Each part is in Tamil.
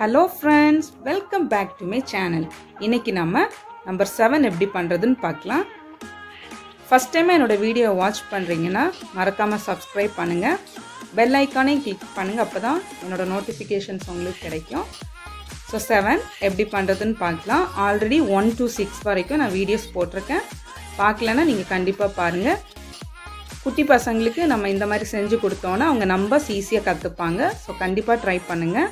hello friends welcome back to my channel இன்னைக்கு நம்ம நம்பர் செவன் எப்படி பண்ணுறதுன்னு பார்க்கலாம் ஃபஸ்ட் டைம் என்னோட வீடியோ வாட்ச் பண்ணுறீங்கன்னா மறக்காமல் சப்ஸ்கிரைப் பண்ணுங்கள் பெல் ஐக்கானையும் கிளிக் பண்ணுங்கள் அப்போ தான் என்னோடய நோட்டிஃபிகேஷன்ஸ் உங்களுக்கு கிடைக்கும் ஸோ செவன் எப்படி பண்ணுறதுன்னு பார்க்கலாம் ஆல்ரெடி ஒன் டு சிக்ஸ் வரைக்கும் நான் வீடியோஸ் போட்டிருக்கேன் பார்க்கலன்னா நீங்கள் கண்டிப்பாக பாருங்கள் குட்டி பசங்களுக்கு நம்ம இந்த மாதிரி செஞ்சு கொடுத்தோன்னா அவங்க நம்பர்ஸ் ஈஸியாக கற்றுப்பாங்க ஸோ கண்டிப்பாக ட்ரை பண்ணுங்கள்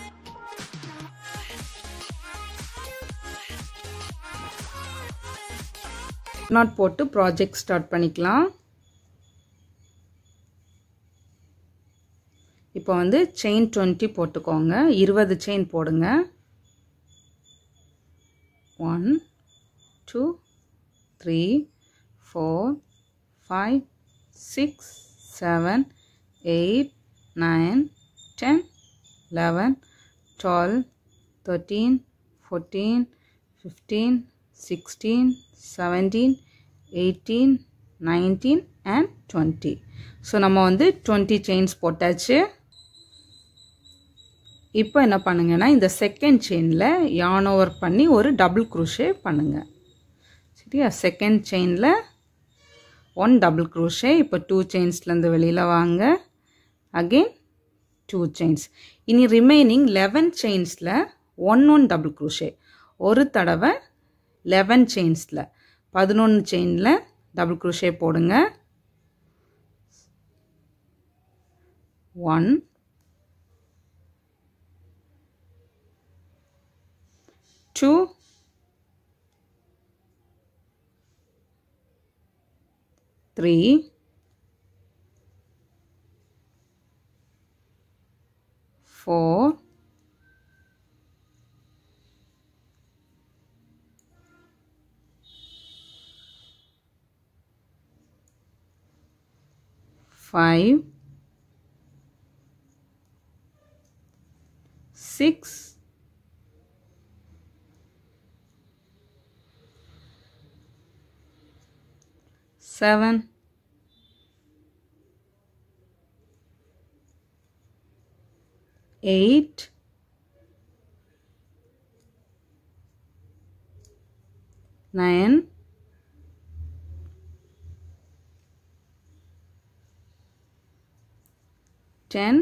நாட் போட்டு ப்ராஜெக்ட் ஸ்டார்ட் பண்ணிக்கலாம் இப்போ வந்து செயின் டுவெண்ட்டி போட்டுக்கோங்க இருபது செயின் போடுங்க one two three four five six seven eight nine ten eleven twelve thirteen fourteen fifteen sixteen seventeen eighteen nineteen and twenty so நம்ம வந்து டுவெண்ட்டி செயின்ஸ் போட்டாச்சு இப்போ என்ன பண்ணுங்கன்னா இந்த செகண்ட் செயினில் யான் ஓவர் பண்ணி ஒரு டபுள் குரூஷே பண்ணுங்கள் சரியா செகண்ட் செயினில் ஒன் டபுள் குரூஷே இப்போ டூ செயின்ஸ்லேருந்து வெளியில் வாங்க அகெயின் டூ செயின்ஸ் இனி ரிமைனிங் லெவன் செயின்ஸில் ஒன் ஒன் டபுள் குரூஷே ஒரு தடவை லெவன் செயின்ஸில் பதினொன்று செயினில் டபுள் குரூஷே போடுங்க one two three four five, six, seven, eight, nine, ten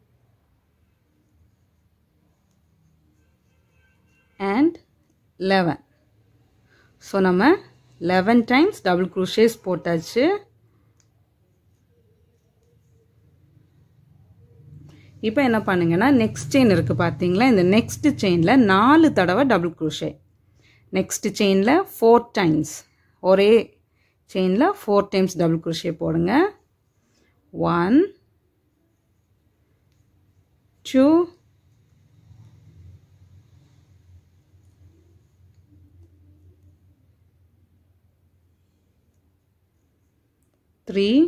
and eleven so நம்ம லெவன் டைம்ஸ் டபுள் குரூஷேஸ் போட்டாச்சு இப்போ என்ன பண்ணுங்கன்னா நெக்ஸ்ட் செயின் இருக்குது பார்த்தீங்களா இந்த நெக்ஸ்ட் செயினில் நாலு தடவை டபுள் குரூஷே நெக்ஸ்ட் செயினில் ஃபோர் டைம்ஸ் ஒரே செயினில் ஃபோர் டைம்ஸ் டபுள் குரூஷே போடுங்க one two three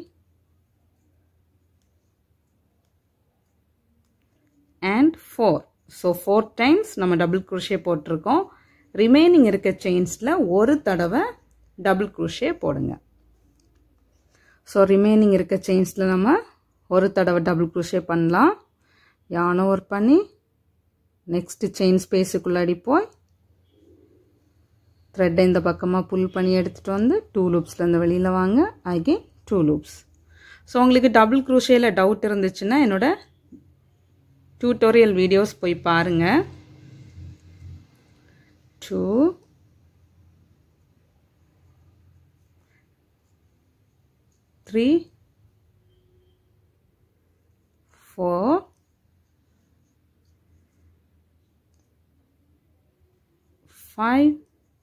and four so four times நம்ம டபுள் குரோஷே போட்டிருக்கோம் ரிமைனிங் இருக்க செயின்ஸில் ஒரு தடவை டபுள் குரோஷே போடுங்க ஸோ ரிமைனிங் இருக்க செயின்ஸில் நம்ம ஒரு தடவை டபுள் குரோஷே பண்ணலாம் யான் ஓவர் பண்ணி நெக்ஸ்ட்டு செயின் ஸ்பேஸுக்குள்ளாடி போய் த்ரெட்டை இந்த பக்கமாக புல் பண்ணி எடுத்துகிட்டு வந்து டூ லூப்ஸ்லேருந்து வெளியில் வாங்க அகெயின் டூ லூப்ஸ் ஸோ உங்களுக்கு டபுள் குரூஷியில் டவுட் இருந்துச்சுன்னா என்னோட டியூட்டோரியல் வீடியோஸ் போய் பாருங்கள் two three four five,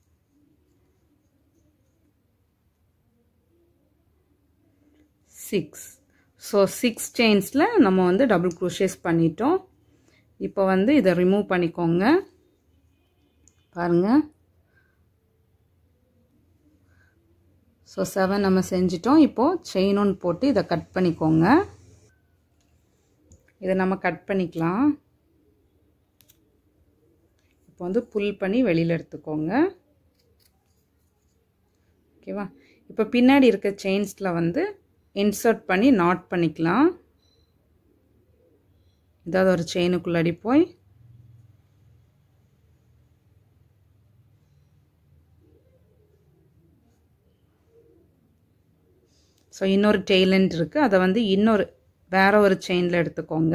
six so six செயின்ஸில் நம்ம வந்து டபுள் குரூஷேஸ் பண்ணிட்டோம் இப்போ வந்து இதை ரிமூவ் பண்ணிக்கோங்க பாருங்கள் ஸோ செவன் நம்ம செஞ்சிட்டோம் இப்போது செயின் ஒன் போட்டு இதை கட் பண்ணிக்கோங்க இதை நம்ம கட் பண்ணிக்கலாம் இப்போ வந்து புல் பண்ணி வெளியில் எடுத்துக்கோங்க ஓகேவா இப்போ பின்னாடி இருக்க செயின்ஸில் வந்து இன்சர்ட் பண்ணி நாட் பண்ணிக்கலாம் ஏதாவது ஒரு செயினுக்குள்ளாடி போய் ஸோ இன்னொரு டெய்லண்ட் இருக்குது அதை வந்து இன்னொரு வேற ஒரு செயினில் எடுத்துக்கோங்க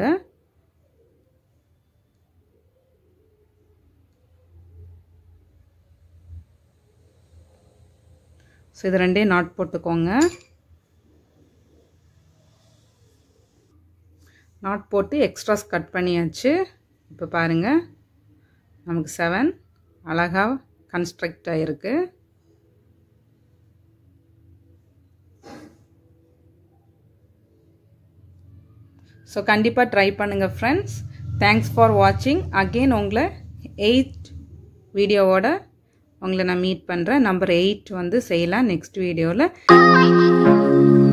ஸோ இது ரெண்டையும் நாட் போட்டுக்கோங்க நாட் போட்டு எக்ஸ்ட்ராஸ் கட் பண்ணியாச்சு இப்போ பாருங்கள் நமக்கு செவன் அழகாக கன்ஸ்ட்ரக்ட் ஆகிருக்கு ஸோ கண்டிப்பாக ட்ரை பண்ணுங்கள் ஃப்ரெண்ட்ஸ் தேங்க்ஸ் ஃபார் வாட்சிங் அகெயின் உங்களை எயிட் வீடியோவோட உங்களை நான் மீட் பண்ணுறேன் நம்பர் எயிட் வந்து செய்யலாம் நெக்ஸ்ட் வீடியோவில்